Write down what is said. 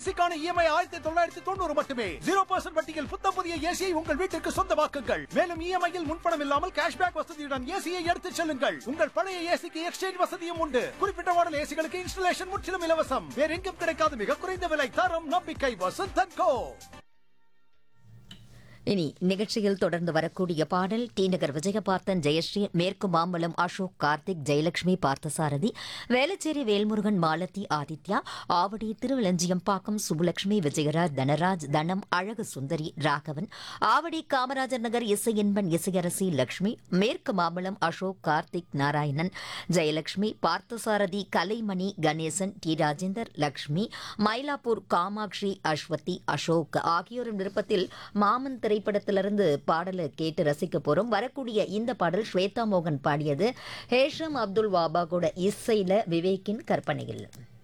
ஏசிக்கான EMI ஆயிரத்தி தொள்ளாயிரத்தி தொண்ணூறு மட்டுமே ஜீரோ பர்சன்ட் வட்டியில் புத்தம் புதிய ஏசியை உங்கள் வீட்டிற்கு சொந்தமாக்குங்கள் மேலும் இஎம்ஐயில் முன்பணம் இல்லாமல் கேஷ்பேக் வசதியுடன் ஏசியை எடுத்துச் செல்லுங்கள் உங்கள் பழைய ஏசிக்கு எக்ஸ்சேஞ்ச் வசதியும் உண்டு குறிப்பிட்ட மாடல் ஏசிகளுக்கு இன்ஸ்டலேஷன் முற்றிலும் இலவசம் வேற எங்கும் கிடைக்காத மிக குறைந்த விலை தரம் நம்பிக்கை வசந்தன் கோ இனி நிகழ்ச்சியில் தொடர்ந்து வரக்கூடிய பாடல் டி நகர் விஜயபார்த்தன் ஜெயஸ்ரீ மேற்கு மாம்பலம் அசோக் கார்த்திக் ஜெயலட்சுமி பார்த்தசாரதி வேளச்சேரி வேல்முருகன் மாலதி ஆதித்யா ஆவடி திருவிளஞ்சியம்பாக்கம் சுப்புலட்சுமி விஜயராஜ் தனராஜ் தனம் அழகு சுந்தரி ராகவன் ஆவடி காமராஜர் நகர் இசையன்பன் இசையரசி லட்சுமி மேற்கு மாம்பலம் அசோக் கார்த்திக் நாராயணன் ஜெயலட்சுமி பார்த்தசாரதி கலைமணி கணேசன் டி ராஜேந்தர் லட்சுமி மயிலாப்பூர் காமாட்சி அஸ்வதி அசோக் ஆகியோரின் விருப்பத்தில் மாமன் திரைப்படத்திலிருந்து பாடலை கேட்டு ரசிக்க போறோம் வரக்கூடிய இந்த பாடல் ஸ்வேதா மோகன் பாடியது ஹேஷம் அப்துல் வாபா கூட இசையில விவேக்கின் கற்பனையில்